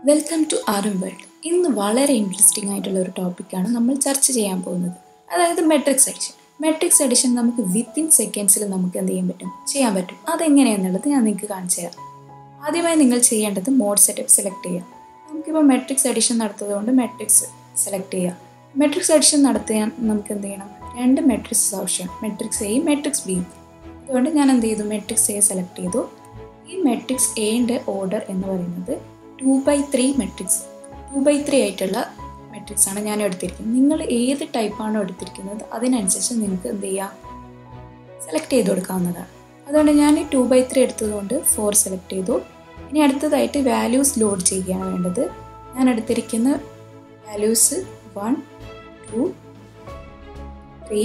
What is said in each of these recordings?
Welcome to ആറും world ഇന്ന് വളരെ ഇൻട്രസ്റ്റിംഗ് ആയിട്ടുള്ള ഒരു ടോപ്പിക്കാണ് നമ്മൾ ചർച്ച ചെയ്യാൻ പോകുന്നത് അതായത് മെട്രിക്സ് എഡിഷൻ മെട്രിക്സ് എഡിഷൻ നമുക്ക് വിത്തിൻ സെക്കൻഡ്സിൽ നമുക്ക് എന്ത് ചെയ്യാൻ പറ്റും ചെയ്യാൻ പറ്റും അതെങ്ങനെയാണെന്നുള്ളത് ഞാൻ നിങ്ങൾക്ക് കാണിച്ചു തരാം ആദ്യമായി നിങ്ങൾ ചെയ്യേണ്ടത് മോഡ് സെറ്റപ്പ് സെലക്ട് ചെയ്യുക നമുക്കിപ്പോൾ മെട്രിക്സ് എഡിഷൻ നടത്തുന്നതുകൊണ്ട് മെട്രിക്സ് സെലക്ട് ചെയ്യുക മെട്രിക്സ് എഡിഷൻ നടത്താൻ നമുക്ക് എന്ത് ചെയ്യണം രണ്ട് മെട്രിക്സ് ആവശ്യം മെട്രിക്സ് എയും മെട്രിക്സ് ബിയും അതുകൊണ്ട് ഞാൻ എന്ത് ചെയ്തു മെട്രിക്സ് എ സെലക്ട് ചെയ്തു ഈ മെട്രിക്സ് എയുടെ ഓർഡർ എന്ന് പറയുന്നത് two by three matrix two by three ആയിട്ടുള്ള മെട്രിക്സ് ആണ് ഞാൻ എടുത്തിരിക്കുന്നത് നിങ്ങൾ ഏത് ടൈപ്പാണോ എടുത്തിരിക്കുന്നത് അതിനനുസരിച്ച് നിങ്ങൾക്ക് എന്ത് ചെയ്യാം സെലക്ട് ചെയ്ത് കൊടുക്കാവുന്നതാണ് അതുകൊണ്ട് ഞാൻ ടു ബൈ ത്രീ എടുത്തതുകൊണ്ട് ഫോർ സെലക്ട് ചെയ്തു ഇനി അടുത്തതായിട്ട് വാല്യൂസ് ലോഡ് ചെയ്യുകയാണ് വേണ്ടത് ഞാൻ എടുത്തിരിക്കുന്ന values one two three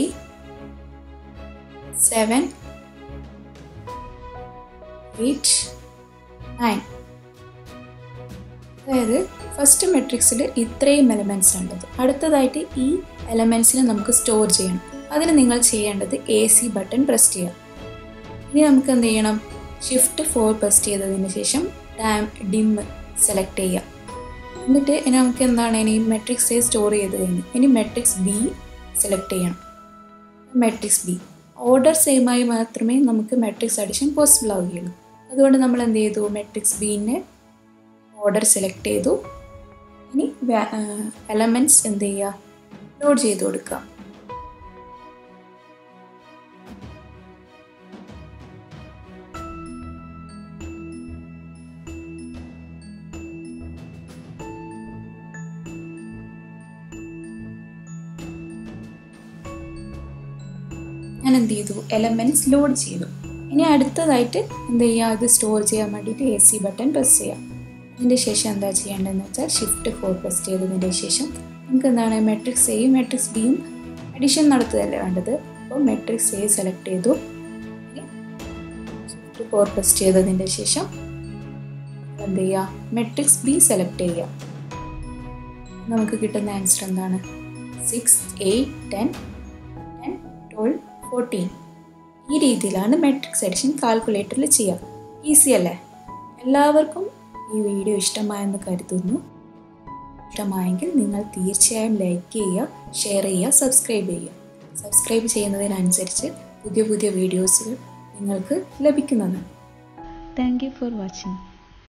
seven eight nine അതായത് ഫസ്റ്റ് മെട്രിക്സിൽ ഇത്രയും എലമെൻറ്റ്സ് ഉള്ളത് അടുത്തതായിട്ട് ഈ എലമെൻറ്റ്സിനെ നമുക്ക് സ്റ്റോർ ചെയ്യണം അതിന് നിങ്ങൾ ചെയ്യേണ്ടത് എ സി ബട്ടൺ പ്രസ് ചെയ്യുക ഇനി നമുക്ക് എന്ത് ചെയ്യണം ഷിഫ്റ്റ് ഫോർ പ്രസ് ചെയ്തതിന് ശേഷം ഡാം ഡിം സെലക്ട് ചെയ്യുക എന്നിട്ട് ഇനി നമുക്ക് എന്താണ് ഇനി മെട്രിക്സ് എ സ്റ്റോർ ചെയ്ത് കഴിഞ്ഞു ഇനി മെട്രിക്സ് ബി സെലക്ട് ചെയ്യണം മെട്രിക്സ് ബി ഓർഡർ സെയിമായി മാത്രമേ നമുക്ക് മെട്രിക്സ് അഡിഷൻ പോസിബിൾ ആവുകയുള്ളൂ അതുകൊണ്ട് നമ്മൾ എന്ത് ചെയ്തു മെട്രിക്സ് ബീനെ ഓർഡർ സെലക്ട് ചെയ്തു ഇനി എലമെൻറ്റ്സ് എന്ത് ചെയ്യുക ലോഡ് ചെയ്ത് കൊടുക്കുക ഞാൻ എന്ത് ചെയ്തു എലമെൻറ്റ്സ് ലോഡ് ചെയ്തു ഇനി അടുത്തതായിട്ട് എന്ത് ചെയ്യുക അത് സ്റ്റോർ ചെയ്യാൻ വേണ്ടിയിട്ട് എ സി ബട്ടൺ പ്രസ് ചെയ്യാം അതിൻ്റെ ശേഷം എന്താ ചെയ്യേണ്ടതെന്ന് വെച്ചാൽ ഷിഫ്റ്റ് ഫോർ പ്രസ് ചെയ്തതിൻ്റെ ശേഷം നമുക്ക് എന്താണ് മെട്രിക്സ് എയും മെട്രിക്സ് ബിയും അഡീഷൻ നടത്തുകയല്ലേ വേണ്ടത് അപ്പോൾ മെട്രിക്സ് എ സെലക്ട് ചെയ്തു ഷിഫ്റ്റ് ഫോർ പ്രസ് ചെയ്തതിൻ്റെ ശേഷം എന്ത് ചെയ്യുക മെട്രിക്സ് ബി സെലക്ട് ചെയ്യുക നമുക്ക് കിട്ടുന്ന ആൻസർ എന്താണ് six eight ten ten twelve fourteen ഈ രീതിയിലാണ് മെട്രിക്സ് എഡിഷൻ കാൽക്കുലേറ്ററിൽ ചെയ്യുക ഈസി അല്ലേ എല്ലാവർക്കും ഈ വീഡിയോ ഇഷ്ടമായെന്ന് കരുതുന്നു ഇഷ്ടമായെങ്കിൽ നിങ്ങൾ തീർച്ചയായും ലൈക്ക് ചെയ്യുക ഷെയർ ചെയ്യുക സബ്സ്ക്രൈബ് ചെയ്യുക സബ്സ്ക്രൈബ് ചെയ്യുന്നതിനനുസരിച്ച് പുതിയ പുതിയ വീഡിയോസുകൾ നിങ്ങൾക്ക് ലഭിക്കുന്നതാണ് Thank you for watching.